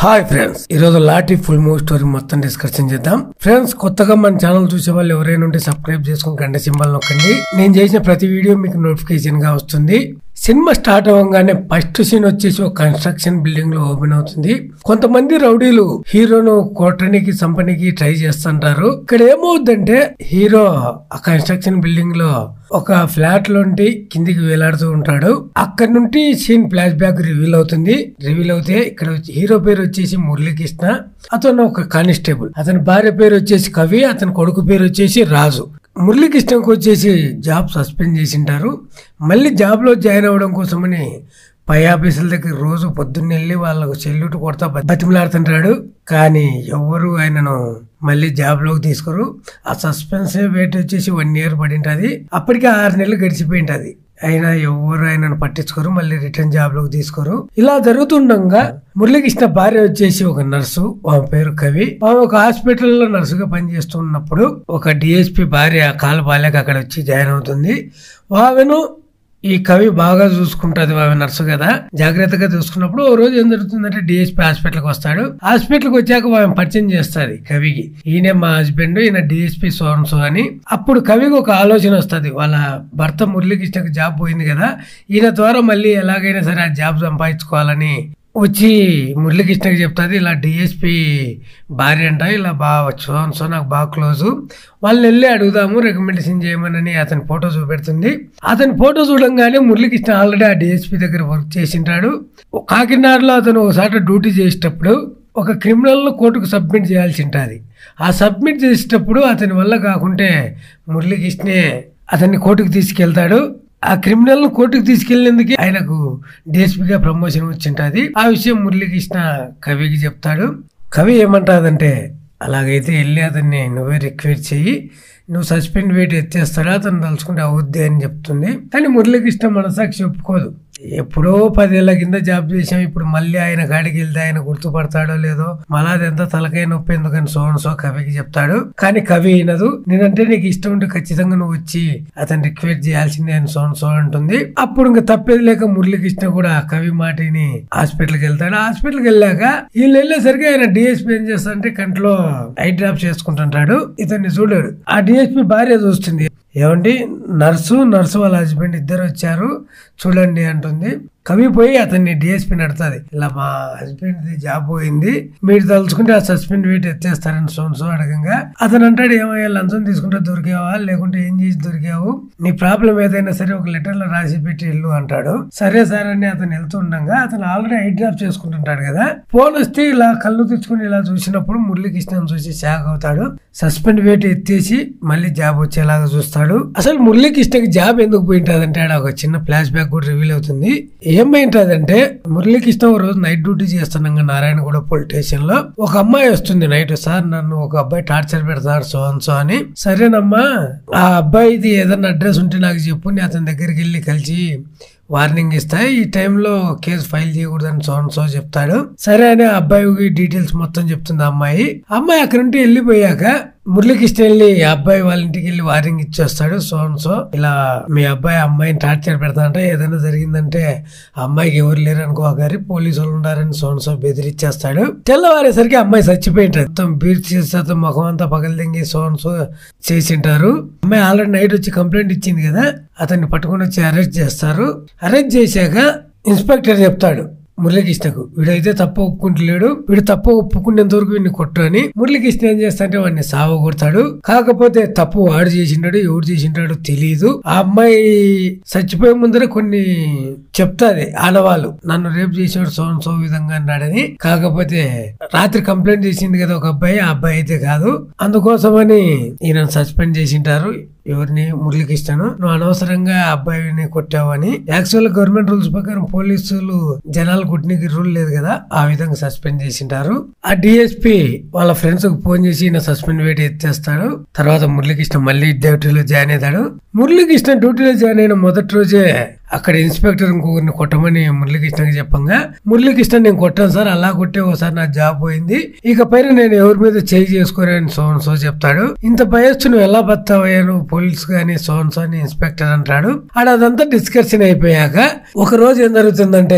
hi friends ఈ రోజు లాటి ఫుల్ మూవీ స్టోరీ మొత్తం డిస్కషన్ చేద్దాం ఫ్రెండ్స్ కొత్తగా మన ఛానల్ చూసే వాళ్ళు ఎవరైనా ఉంటే సబ్స్క్రైబ్ చేసుకుని గంట సింబల్ నొక్కండి నేను చేసిన ప్రతి వీడియో మీకు నోటిఫికేషన్ గా వస్తుంది సినిమా స్టార్ట్ అవ్వగానే ఫస్ట్ సీన్ వచ్చేసి ఒక కన్స్ట్రక్షన్ బిల్డింగ్ లో ఓపెన్ అవుతుంది కొంతమంది రౌడీలు హీరోను కొట్టడానికి చంపడానికి ట్రై చేస్తుంటారు ఇక్కడ ఏమవుద్దంటే హీరో ఆ కన్స్ట్రక్షన్ బిల్డింగ్ లో ఒక ఫ్లాట్ లోంటి కిందికి వేలాడుతూ ఉంటాడు అక్కడ నుండి సీన్ ఫ్లాష్ బ్యాక్ రివీల్ అవుతుంది రివీల్ అవుతే ఇక్కడ వచ్చి- హీరో పేరు వచ్చేసి మురళీకృష్ణ అతను ఒక కానిస్టేబుల్ అతని భార్య పేరు వచ్చేసి కవి అతని కొడుకు పేరు వచ్చేసి రాజు మురళీకృష్ణకు వచ్చేసి జాబ్ సస్పెండ్ చేసింటారు మళ్ళీ జాబ్ లో జాయిన్ అవ్వడం కోసమని పై ఆఫీసుల దగ్గర రోజు పొద్దున్న వెళ్ళి వాళ్ళకు సెల్యూట్ కొడతా బ- బతిమలాడుతుంటాడు కానీ ఎవ్వరు ఆయనను మళ్ళీ జాబ్ లోకి తీసుకోరు ఆ సస్పెన్స్ వెయిట్ వచ్చేసి వన్ ఇయర్ పడి ఉంటది అప్పటికే ఆరు నెలలు గడిచిపోయి ఉంటది అయినా ఎవరు ఆయనను పట్టించుకోరు మళ్ళీ రిటర్న్ జాబ్ లోకి తీసుకోరు ఇలా జరుగుతుండగా మురళీకృష్ణ భార్య వచ్చేసి ఒక నర్సు ఆమె పేరు కవి ఆమె ఒక హాస్పిటల్లో నర్సుగా పనిచేస్తున్నప్పుడు ఒక డిఎస్పి భార్య కాలు బాలేక అక్కడ వచ్చి జాయిన్ అవుతుంది ఆమెను ఈ కవి బాగా చూసుకుంటది ఆమె నర్సు కదా జాగ్రత్తగా చూసుకున్నప్పుడు ఓ రోజు ఏం జరుగుతుందంటే డిఎస్పీ హాస్పిటల్కి వస్తాడు హాస్పిటల్కి వచ్చాక ఆమె పరిచయం చేస్తుంది కవికి ఈయన మా హస్బెండ్ ఈయన డిఎస్పీ సోన్సో అని అప్పుడు కవికి ఒక ఆలోచన వస్తుంది వాళ్ళ భర్త మురళీకృష్ణకి జాబ్ పోయింది కదా ఈయన ద్వారా మళ్ళీ ఎలాగైనా సరే ఆ జాబ్ సంపాదించుకోవాలని వచ్చి మురళీకృష్ణకి చెప్తుంది ఇలా డిఎస్పి భార్య అంట ఇలా బాగా సో నాకు బాగా క్లోజు వాళ్ళని వెళ్ళి అడుగుదాము రికమెండేషన్ చేయమని అతని ఫోటో చూపెడుతుంది అతని ఫోటో చూడంగానే మురళీకృష్ణ ఆల్రెడీ ఆ డిఎస్పి దగ్గర వర్క్ చేసింటాడు కాకినాడలో అతను ఒకసారి డ్యూటీ చేసేటప్పుడు ఒక క్రిమినల్ కోర్టుకు సబ్మిట్ చేయాల్సి ఉంటుంది ఆ సబ్మిట్ చేసేటప్పుడు అతని వల్ల కాకుంటే మురళీకృష్ణే అతన్ని కోర్టుకు తీసుకెళ్తాడు ఆ క్రిమినల్ కోర్టుకు తీసుకెళ్లేందుకు ఆయనకు డిఎస్పీగా ప్రమోషన్ వచ్చింటది ఆ విషయం మురళీకృష్ణ కవికి చెప్తాడు కవి ఏమంటాదంటే అలాగైతే వెళ్ళి అతన్ని నువ్వే రిక్వెస్ట్ చెయ్యి నువ్వు సస్పెండ్ వెయిట్ ఎత్తేస్తాడా అతను తలుచుకుంటే అవుద్ది అని చెప్తుంది కానీ మురళీకృష్ణ మనసాక్షి ఒప్పుకోదు ఎప్పుడో పదేళ్ల కింద జాబ్ చేసాం ఇప్పుడు మళ్ళీ ఆయన కాడికి వెళ్తే ఆయన గుర్తుపడతాడో లేదో మళ్ళా అదంతా తలకాయ నొప్పి ఎందుకని సో సో కవికి చెప్తాడు కానీ కవి అయినదు నేనంటే నీకు ఇష్టం ఉంటే ఖచ్చితంగా నువ్వు వచ్చి అతను రిక్వెస్ట్ చేయాల్సిందే అని సో సో అంటుంది అప్పుడు ఇంకా తప్పేది లేక మురళీకృష్ణ కూడా కవి మాటిని హాస్పిటల్కి వెళ్తాడు హాస్పిటల్కి వెళ్ళాక వీళ్ళు వెళ్ళేసరికి ఆయన డిఎస్పీ ఏం చేస్తాడంటే కంట్లో ఐ డ్రాప్ చేసుకుంటుంటాడు ఇతన్ని చూడాడు ఆ డిఎస్పీ భార్య చూస్తుంది ఏమండి నర్సు నర్సు వాళ్ళ హస్బెండ్ ఇద్దరు వచ్చారు చూడండి అంటుంది కవి పోయి అతన్ని డిఎస్పీ నడుతుంది ఇలా మా హస్బెండ్ జాబ్ పోయింది మీరు తలుచుకుంటే ఆ సస్పెండ్ వెయిట్ ఎత్తేస్తారని సోన్ సో అడగంగా అతను అంటాడు ఏమయ్యా లంచం తీసుకుంటే దొరికావా లేకుంటే ఏం చేసి దొరికావు నీ ప్రాబ్లం ఏదైనా సరే ఒక లెటర్ లో రాసి పెట్టి వెళ్ళు అంటాడు సరే సార్ అని అతను వెళ్తుండగా అతను ఆల్రెడీ ఐ డ్రాప్ చేసుకుంటుంటాడు కదా ఫోన్ వస్తే ఇలా కళ్ళు తెచ్చుకుని ఇలా చూసినప్పుడు మురళీకృష్ణని చూసి షాక్ అవుతాడు సస్పెండ్ వెయిట్ ఎత్తేసి మళ్ళీ జాబ్ వచ్చేలాగా చూస్తాడు అసలు మురళీకృష్ణకి జాబ్ ఎందుకు పోయింటదంటే ఆడ ఒక చిన్న ఫ్లాష్ బ్యాక్ కూడా రివీల్ అవుతుంది ఏమైంటదంటే మురళీకృష్ణ ఒక రోజు నైట్ డ్యూటీ చేస్తున్నాగా నారాయణగూడ పోలీస్ స్టేషన్ లో ఒక అమ్మాయి వస్తుంది నైట్ సార్ నన్ను ఒక అబ్బాయి టార్చర్ పెడతాడు సో అని సో అని సరేనమ్మా ఆ అబ్బాయిది ఏదన్నా అడ్రస్ ఉంటే నాకు చెప్పు నేను అతని దగ్గరికి వెళ్ళి కలిసి వార్నింగ్ ఇస్తాయి ఈ టైంలో కేసు ఫైల్ చేయకూడదని సో సో చెప్తాడు సరే అని ఆ అబ్బాయి డీటెయిల్స్ మొత్తం చెప్తుంది ఆ అమ్మాయి అమ్మాయి అక్కడ నుండి వెళ్ళిపోయాక మురళీకృష్ణ వెళ్ళి ఆ అబ్బాయి వాళ్ళ ఇంటికి వెళ్ళి వార్నింగ్ ఇచ్చేస్తాడు సో సో ఇలా మీ అబ్బాయి అమ్మాయిని టార్చర్ పెడతాంటే ఏదైనా జరిగిందంటే ఆ అమ్మాయికి ఎవరు లేరు అనుకో గారి పోలీసు వాళ్ళు ఉండారని సో సో బెదిరిచ్చేస్తాడు తెల్లవారేసరికి అమ్మాయి చచ్చిపోయి ఉంటుంది మొత్తం బీట్ చేసి అతను ముఖం అంతా పగలదింగి సో సో చేసింటారు అమ్మాయి ఆల్రెడీ నైట్ వచ్చి కంప్లైంట్ ఇచ్చింది కదా అతన్ని పట్టుకొని వచ్చి అరెస్ట్ చేస్తారు అరెస్ట్ చేశాక ఇన్స్పెక్టర్ చెప్తాడు మురళీకృష్ణకు వీడైతే తప్ప ఒప్పుకుంటలేడు వీడు తప్ప ఒప్పుకునేంత వరకు వీడిని కొట్టు అని మురళీకృష్ణ ఏం చేస్తాడంటే వాడిని సావ కొడతాడు కాకపోతే తప్పు వాడు చేసిండాడు ఎవడు చేసిండాడో తెలియదు ఆ అమ్మాయి చచ్చిపోయే ముందర కొన్ని చెప్తాది ఆడవాళ్ళు నన్ను రేపు చేసాడు సో సో విధంగా అన్నాడని కాకపోతే రాత్రి కంప్లైంట్ చేసింది కదా ఒక అబ్బాయి ఆ అబ్బాయి అయితే కాదు అందుకోసమని ఈయన సస్పెండ్ చేసింటారు ఎవరిని మురళీకృష్ణను నువ్వు అనవసరంగా ఆ అబ్బాయిని కొట్టావని యాక్చువల్ గవర్నమెంట్ రూల్స్ ప్రకారం పోలీసులు జనాలు కొట్టినకి రూల్ లేదు కదా ఆ విధంగా సస్పెండ్ చేసింటారు ఆ డిఎస్పి వాళ్ళ ఫ్రెండ్స్ కు ఫోన్ చేసి ఈయన సస్పెండ్ వెయిట్ ఎత్తేస్తాడు తర్వాత మురళీకృష్ణ మళ్ళీ డ్యూటీలో జాయిన్ అవుతాడు మురళీకృష్ణ డ్యూటీలో జాయిన్ అయిన మొదటి రోజే అక్కడ ఇన్స్పెక్టర్ ఇంకొకరిని కొట్టమని మురళీకృష్ణకి చెప్పంగా మురళీకృష్ణ నేను కొట్టాను సార్ అలా కొట్టే ఒకసారి నా జాబ్ పోయింది ఇక పైన నేను ఎవరి మీద చేయి చేసుకోరని సోన్ సో చెప్తాడు ఇంత భయస్తు నువ్వు ఎలా బతావయ్యా నువ్వు పోలీస్ గాని సోన్ సో అని ఇన్స్పెక్టర్ అంటాడు ఆడ అదంతా డిస్కషన్ అయిపోయాక ఒక రోజు ఏం జరుగుతుందంటే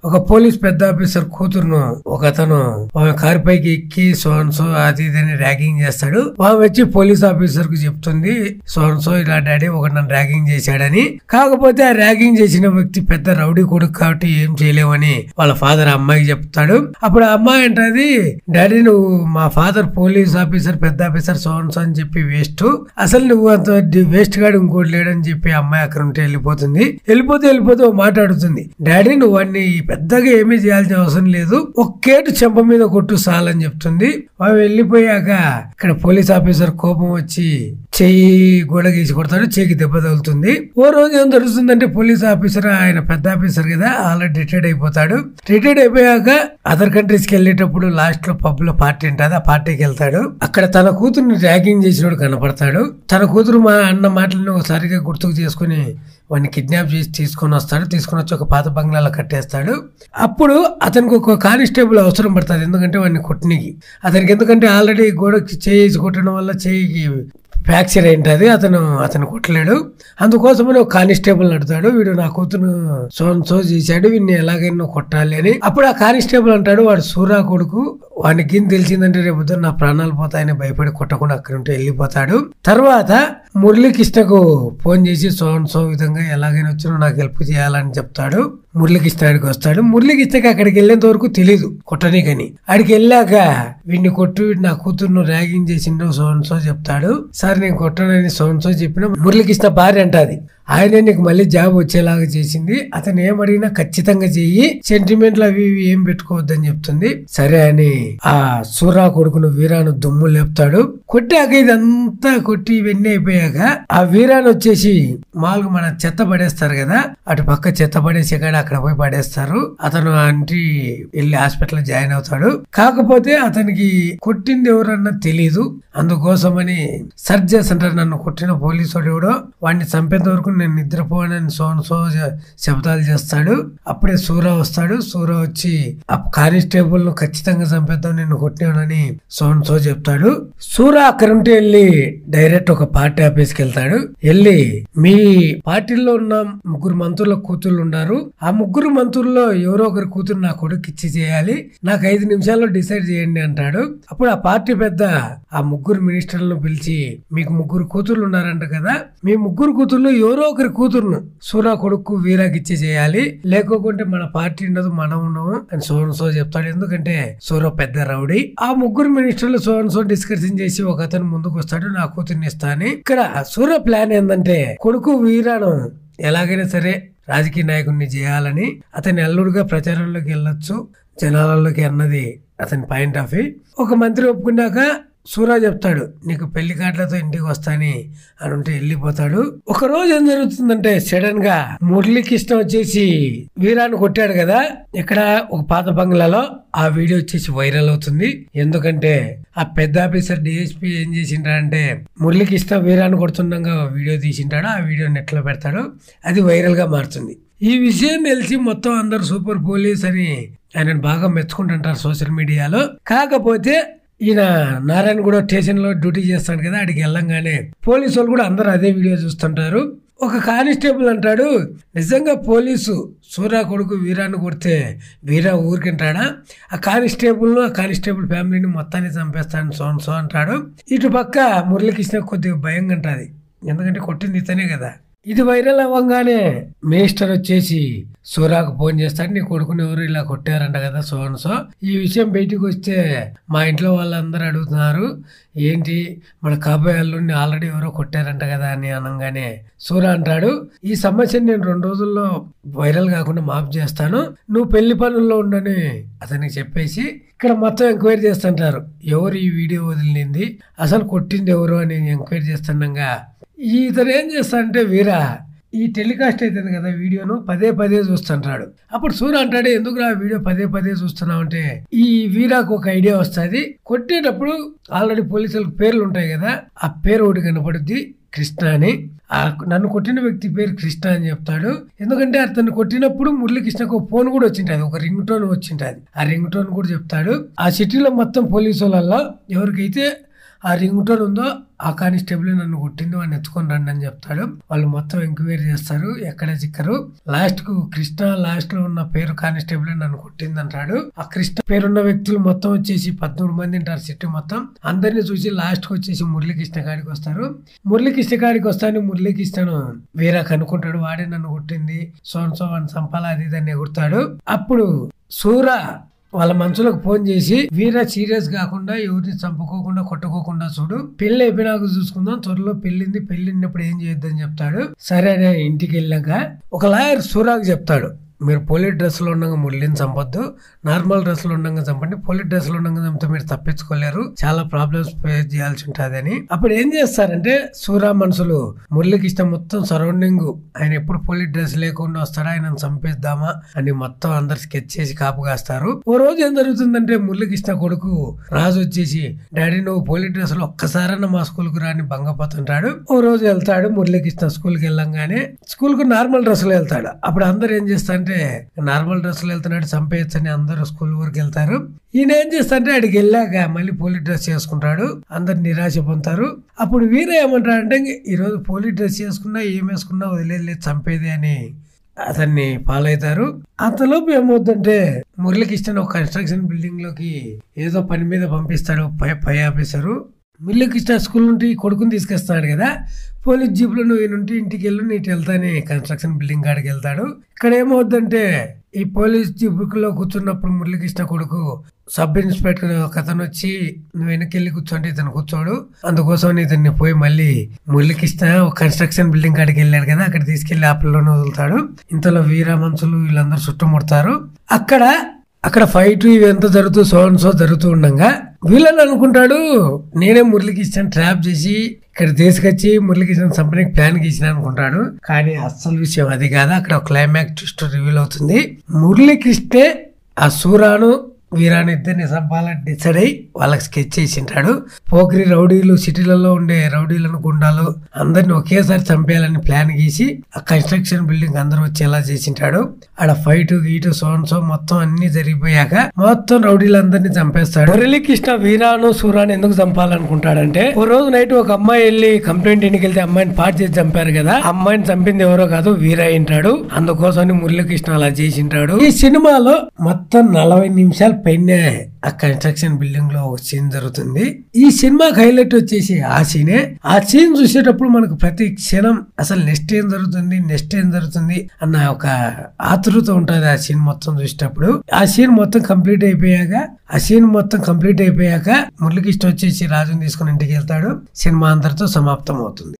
ఒక పోలీస్ పెద్ద ఆఫీసర్ కూతురును ఒక అతను ఆమె కారు పైకి ఎక్కి సోన్సో అది ఇది అని ర్యాగింగ్ చేస్తాడు ఆమె వచ్చి పోలీస్ ఆఫీసర్ కు చెప్తుంది సోన్సో ఇలా డాడీ ఒక నన్ను ర్యాగింగ్ చేశాడని కాకపోతే ఆ ర్యాగింగ్ చేసిన వ్యక్తి పెద్ద రౌడీ కొడుకు కాబట్టి ఏం చేయలేమని వాళ్ళ ఫాదర్ అమ్మాయికి చెప్తాడు అప్పుడు ఆ అమ్మాయి అంటది డాడీ నువ్వు మా ఫాదర్ పోలీస్ ఆఫీసర్ పెద్ద ఆఫీసర్ సోన్స్ అని చెప్పి వేస్ట్ అసలు నువ్వు అంత వేస్ట్ గాడు ఇంకోటి లేడని చెప్పి ఆ అమ్మాయి అక్కడ ఉంటే వెళ్ళిపోతుంది వెళ్ళిపోతే వెళ్ళిపోతే ఓ మాట్లాడుతుంది డాడీ నువ్వు అన్ని పెద్దగా ఏమీ చేయాల్సిన అవసరం లేదు ఒక్కేటు చెంప మీద కొట్టు చాలని చెప్తుంది వాడు వెళ్ళిపోయాక ఇక్కడ పోలీస్ ఆఫీసర్ కోపం వచ్చి చెయ్యి గోడ గీసి కొడతాడు చెయ్యికి దెబ్బ తగులుతుంది ఓ రోజు ఏం జరుగుతుందంటే పోలీస్ ఆఫీసర్ ఆయన పెద్ద ఆఫీసర్ కదా ఆల్రెడీ రిటైర్డ్ అయిపోతాడు రిటైర్డ్ అయిపోయాక అదర్ కంట్రీస్ కి వెళ్ళేటప్పుడు లాస్ట్ లో పబ్ లో పార్టీ ఉంటుంది ఆ పార్టీకి వెళ్తాడు అక్కడ తన కూతురుని ర్యాగింగ్ చేసినోడు కనపడతాడు తన కూతురు మా అన్న మాటలను ఒకసారిగా గుర్తుకు చేసుకుని వాడిని కిడ్నాప్ చేసి తీసుకొని వస్తాడు తీసుకొని వచ్చి ఒక పాత బంగ్లాలో కట్టేస్తాడు అప్పుడు అతనికి ఒక కానిస్టేబుల్ అవసరం పడుతుంది ఎందుకంటే వాడిని కొట్టినకి అతనికి ఎందుకంటే ఆల్రెడీ గోడకి చేసి కొట్టడం వల్ల చేయికి ఫ్రాక్చర్ అయింటది అతను అతను కొట్టలేడు అందుకోసమని ఒక కానిస్టేబుల్ నడుతాడు వీడు నా కూతురు సో సో చేశాడు వీడిని ఎలాగైనా కొట్టాలి అని అప్పుడు ఆ కానిస్టేబుల్ అంటాడు వాడు సూరా కొడుకు వాడికి గిన్ తెలిసిందంటే రేపు పొద్దున్న నా ప్రాణాలు పోతాయని భయపడి కొట్టకుండా అక్కడ ఉంటే వెళ్ళిపోతాడు తర్వాత మురళీకృష్ణకు ఫోన్ చేసి సో సో విధంగా ఎలాగైనా వచ్చినా నాకు హెల్ప్ చేయాలని చెప్తాడు మురళీకృష్ణ ఆడికి వస్తాడు మురళీకృష్ణకి అక్కడికి వెళ్ళేంత వరకు తెలీదు కొట్టనీకని ఆడికి వెళ్ళాక వీడిని కొట్టు వీడు నా కూతురును ర్యాగింగ్ చేసిండు సో సో చెప్తాడు సార్ నేను కొట్టనని సో సో చెప్పిన మురళీకృష్ణ భార్య అంటాది ఆయనే నీకు మళ్ళీ జాబ్ వచ్చేలాగా చేసింది అతను ఏం అడిగినా ఖచ్చితంగా చెయ్యి సెంటిమెంట్లు అవి ఇవి ఏం పెట్టుకోవద్దని చెప్తుంది సరే అని ఆ సూరా కొడుకును వీరాను దుమ్ము లేపుతాడు కొట్టాక ఇదంతా కొట్టి ఇవన్నీ అయిపోయాక ఆ వీరాను వచ్చేసి మామూలుగా మన చెత్త పడేస్తారు కదా అటు పక్క చెత్త పడేసి కాడ అక్కడ పోయి పడేస్తారు అతను అంటి వెళ్ళి హాస్పిటల్ జాయిన్ అవుతాడు కాకపోతే అతనికి కొట్టింది ఎవరన్నా తెలీదు అందుకోసమని సర్చ్ చేస్తుంటారు నన్ను కొట్టిన పోలీసు వాడు ఎవడో వాడిని చంపేంత వరకు నేను నిద్రపోనని సో సో శబ్దాలు చేస్తాడు అప్పుడే సూర వస్తాడు సూర వచ్చి ఆ కానిస్టేబుల్ ను ఖచ్చితంగా చంపేద్దాం నిన్ను కొట్టినానని సో సో చెప్తాడు సూర అక్కడ ఉంటే వెళ్ళి డైరెక్ట్ ఒక పార్టీ ఆఫీస్కి వెళ్తాడు వెళ్ళి మీ పార్టీలో ఉన్న ముగ్గురు మంత్రుల కూతుళ్ళు ఉన్నారు ఆ ముగ్గురు మంత్రుల్లో ఎవరో ఒకరి కూతురు నా కొడుకు ఇచ్చి చేయాలి నాకు ఐదు నిమిషాల్లో డిసైడ్ చేయండి అంటాడు అప్పుడు ఆ పార్టీ పెద్ద ఆ ముగ్గురు మినిస్టర్లను పిలిచి మీకు ముగ్గురు కూతుర్లు ఉన్నారంట కదా మీ ముగ్గురు కూతుర్లు ఎవరో ఒకరి కూతురును సూరా కొడుకు వీరాకి ఇచ్చి చేయాలి లేకోకుంటే మన పార్టీ ఉండదు మనం ఉన్నాము అని సోన్ సో చెప్తాడు ఎందుకంటే సూర పెద్ద రౌడీ ఆ ముగ్గురు మినిస్టర్లు సోన్ సో డిస్కషన్ చేసి ఒక అతను ముందుకు వస్తాడు నా కూతుర్ని ఇస్తా అని ఇక్కడ సూర ప్లాన్ ఏంటంటే కొడుకు వీరాను ఎలాగైనా సరే రాజకీయ నాయకుడిని చేయాలని అతని అల్లుడుగా ప్రచారంలోకి వెళ్ళొచ్చు జనాలలోకి అన్నది అతని పాయింట్ ఆఫ్ వ్యూ ఒక మంత్రి ఒప్పుకున్నాక సూరా చెప్తాడు నీకు పెళ్లి కార్డులతో ఇంటికి వస్తాని అని ఉంటే వెళ్ళిపోతాడు ఒక రోజు ఏం జరుగుతుందంటే సడన్ గా మురళీకృష్ణ వచ్చేసి వీరాన్ని కొట్టాడు కదా ఇక్కడ ఒక పాత బంగ్లాలో ఆ వీడియో వచ్చేసి వైరల్ అవుతుంది ఎందుకంటే ఆ పెద్ద ఆఫీసర్ డిఎస్పీ ఏం చేసింటాడంటే మురళీకృష్ణ వీరాన్ని కొడుతుండగా వీడియో తీసింటాడు ఆ వీడియో నెట్ లో పెడతాడు అది వైరల్ గా మారుతుంది ఈ విషయం తెలిసి మొత్తం అందరు సూపర్ పోలీస్ అని ఆయన బాగా మెచ్చుకుంటుంటారు సోషల్ మీడియాలో కాకపోతే ఈయన నారాయణగూడ స్టేషన్ లో డ్యూటీ చేస్తాడు కదా అడిగి వెళ్ళంగానే పోలీసు వాళ్ళు కూడా అందరూ అదే వీడియో చూస్తుంటారు ఒక కానిస్టేబుల్ అంటాడు నిజంగా పోలీసు సూర్య కొడుకు వీరాన్ని కొడితే వీరా ఊరికింటాడా ఆ కానిస్టేబుల్ ఆ కానిస్టేబుల్ ఫ్యామిలీని మొత్తాన్ని చంపేస్తాను సో సో అంటాడు ఇటు పక్క మురళీకృష్ణ కొద్దిగా భయంగా ఉంటుంది ఎందుకంటే కొట్టింది ఇతనే కదా ఇది వైరల్ అవ్వగానే మినిస్టర్ వచ్చేసి సూరాకు ఫోన్ చేస్తాడు నీ కొడుకుని ఎవరు ఇలా కొట్టారంట కదా సో అండ్ సో ఈ విషయం బయటికి వస్తే మా ఇంట్లో వాళ్ళందరూ అడుగుతున్నారు ఏంటి మన కాబోయే అల్లుడిని ఆల్రెడీ ఎవరో కొట్టారంట కదా అని అనగానే సూర అంటాడు ఈ సమస్యను నేను రెండు రోజుల్లో వైరల్ కాకుండా మాఫ్ చేస్తాను నువ్వు పెళ్లి పనుల్లో ఉండని అతనికి చెప్పేసి ఇక్కడ మొత్తం ఎంక్వైరీ చేస్తుంటారు ఎవరు ఈ వీడియో వదిలింది అసలు కొట్టింది ఎవరు అని ఎంక్వైరీ చేస్తుండగా ఈ ఇతను ఏం చేస్తాడంటే వీరా ఈ టెలికాస్ట్ అవుతుంది కదా వీడియోను పదే పదే చూస్తుంటాడు అప్పుడు సూర్య అంటాడు ఎందుకు ఆ వీడియో పదే పదే చూస్తున్నావు అంటే ఈ వీరాకు ఒక ఐడియా వస్తుంది కొట్టేటప్పుడు ఆల్రెడీ పోలీసులకు పేర్లు ఉంటాయి కదా ఆ పేరు ఒకటి కనపడుద్ది కృష్ణ అని ఆ నన్ను కొట్టిన వ్యక్తి పేరు కృష్ణ అని చెప్తాడు ఎందుకంటే అతను కొట్టినప్పుడు మురళీకృష్ణకు ఒక ఫోన్ కూడా వచ్చింటది ఒక రింగ్ టోన్ వచ్చింటది ఆ రింగ్ టోన్ కూడా చెప్తాడు ఆ సిటీలో మొత్తం పోలీసు వాళ్ళల్లో ఎవరికైతే ఆ రింగ్ టోన్ ఉందో ఆ కానిస్టేబుల్ నన్ను కొట్టింది వాడిని ఎత్తుకొని రండి అని చెప్తాడు వాళ్ళు మొత్తం ఎంక్వైరీ చేస్తారు ఎక్కడ చిక్కరు లాస్ట్ కు కృష్ణ లాస్ట్ లో ఉన్న పేరు కానిస్టేబుల్ నన్ను కొట్టింది అంటాడు ఆ కృష్ణ పేరున్న వ్యక్తులు మొత్తం వచ్చేసి పదమూడు మంది ఉంటారు సిటీ మొత్తం అందరిని చూసి లాస్ట్ కు వచ్చేసి మురళీకృష్ణ కాడికి వస్తారు మురళీకృష్ణ కాడికి వస్తాను మురళీకృష్ణను వేరే కనుక్కుంటాడు వాడే నన్ను కొట్టింది సోన్ సో అని సంపాల అది దాన్ని ఎగురుతాడు అప్పుడు సూర వాళ్ళ మనుషులకు ఫోన్ చేసి వీర సీరియస్ కాకుండా ఎవరిని చంపుకోకుండా కొట్టుకోకుండా చూడు పెళ్లి అయిపోయినాక చూసుకుందాం త్వరలో పెళ్ళింది పెళ్ళినప్పుడు ఏం చేయొద్దని చెప్తాడు సరే అని ఇంటికి వెళ్ళాక ఒక లాయర్ సూరాకు చెప్తాడు మీరు పోలీస్ డ్రెస్ లో ఉండగా మురళిని చంపొద్దు నార్మల్ డ్రెస్ లో ఉండగా చంపండి పోలీస్ డ్రెస్ లో ఉండగా చంపితే మీరు తప్పించుకోలేరు చాలా ప్రాబ్లమ్స్ ఫేస్ చేయాల్సి ఉంటుంది అని అప్పుడు ఏం చేస్తారంటే సూరా మనుషులు మురళికి ఇష్టం మొత్తం సరౌండింగ్ ఆయన ఎప్పుడు పోలీస్ డ్రెస్ లేకుండా వస్తాడా ఆయన చంపేద్దామా అని మొత్తం అందరు స్కెచ్ చేసి కాపు కాస్తారు ఓ రోజు ఏం జరుగుతుందంటే మురళికృష్ణ కొడుకు రాజు వచ్చేసి డాడీ నువ్వు పోలీస్ డ్రెస్ లో ఒక్కసారన్నా మా స్కూల్ కు రాని భంగపోతుంటాడు ఓ రోజు వెళ్తాడు మురళీకృష్ణ స్కూల్ కి వెళ్ళంగానే స్కూల్ కు నార్మల్ డ్రెస్ లో వెళ్తాడు అప్పుడు అందరు ఏం చేస్తారంటే నార్మల్ డ్రెస్ లో వెళ్తున్నాడు చంపేయచ్చని అందరూ స్కూల్ వరకు వెళ్తారు ఈయన ఏం చేస్తారంటే ఆడికి వెళ్ళాక మళ్ళీ పోలీస్ డ్రెస్ చేసుకుంటాడు అందరు నిరాశ పొందుతారు అప్పుడు వీర ఏమంటాడంటే ఈ రోజు పోలీస్ డ్రెస్ చేసుకున్నా ఏం వేసుకున్నా వదిలేదు చంపేది అని అతన్ని ఫాలో అవుతారు అంతలోపు ఏమవుతుందంటే మురళీకృష్ణ ఒక కన్స్ట్రక్షన్ బిల్డింగ్ లోకి ఏదో పని మీద పంపిస్తాడు పై పై ఆఫీసరు మురళీకృష్ణ స్కూల్ నుండి కొడుకుని తీసుకొస్తున్నాడు కదా పోలీస్ జీపులో నువ్వు నుండి ఇంటికి వెళ్ళు నీటి వెళ్తానే కన్స్ట్రక్షన్ బిల్డింగ్ కాడికి వెళ్తాడు ఇక్కడ ఏమవుద్దంటే ఈ పోలీస్ జీపులో కూర్చున్నప్పుడు మురళీకృష్ణ కొడుకు సబ్ ఇన్స్పెక్టర్ ఒక అతను వచ్చి నువ్వు వెనకెళ్ళి కూర్చోండి ఇతను కూర్చోడు అందుకోసం ఇతన్ని పోయి మళ్ళీ మురళీకృష్ణ ఒక కన్స్ట్రక్షన్ బిల్డింగ్ కాడికి వెళ్ళాడు కదా అక్కడ తీసుకెళ్లి ఆ పిల్లోనే వదులుతాడు ఇంతలో వీర మనుషులు వీళ్ళందరూ చుట్టుముడతారు అక్కడ అక్కడ ఫైట్ ఇవి ఎంత జరుగుతూ సో అండ్ సో జరుగుతూ ఉండగా వీళ్ళని అనుకుంటాడు నేనే మురళీకృష్ణ ట్రాప్ చేసి ఇక్కడ తీసుకొచ్చి మురళీకృష్ణ చంపడానికి ప్లాన్ గీసిన అనుకుంటాడు కానీ అస్సలు విషయం అది కాదు అక్కడ క్లైమాక్స్ ట్విస్ట్ రివీల్ అవుతుంది మురళీకృష్ణే ఆ సూరాను వీరాని ఇద్దరిని చంపాలని డిసైడ్ అయి వాళ్ళకి స్కెచ్ చేసింటాడు పోకిరి రౌడీలు సిటీలలో ఉండే రౌడీలను గుండాలు అందరిని ఒకేసారి చంపేయాలని ప్లాన్ గీసి ఆ కన్స్ట్రక్షన్ బిల్డింగ్ అందరూ వచ్చేలా చేసింటాడు ఆడ ఫైట్ గీటు సోన్ సో మొత్తం అన్ని జరిగిపోయాక మొత్తం రౌడీలందరినీ చంపేస్తాడు మురళీకృష్ణ వీరాను సూరాను ఎందుకు చంపాలనుకుంటాడంటే ఓ రోజు నైట్ ఒక అమ్మాయి వెళ్ళి కంప్లైంట్ ఇంటికి వెళ్తే అమ్మాయిని పాటు చేసి చంపారు కదా ఆ అమ్మాయిని చంపింది ఎవరో కాదు వీరా అయింటాడు అందుకోసం మురళీకృష్ణ అలా చేసింటాడు ఈ సినిమాలో మొత్తం నలభై నిమిషాల పైనే ఆ కన్స్ట్రక్షన్ బిల్డింగ్ లో ఒక సీన్ జరుగుతుంది ఈ సినిమాకి హైలైట్ వచ్చేసి ఆ సీనే ఆ సీన్ చూసేటప్పుడు మనకు ప్రతి క్షణం అసలు నెక్స్ట్ ఏం జరుగుతుంది నెక్స్ట్ ఏం జరుగుతుంది అన్న ఒక ఆతృత ఉంటది ఆ సీన్ మొత్తం చూసేటప్పుడు ఆ సీన్ మొత్తం కంప్లీట్ అయిపోయాక ఆ సీన్ మొత్తం కంప్లీట్ అయిపోయాక మురళికృష్ణ వచ్చేసి రాజుని తీసుకుని ఇంటికి వెళ్తాడు సినిమా అందరితో సమాప్తం అవుతుంది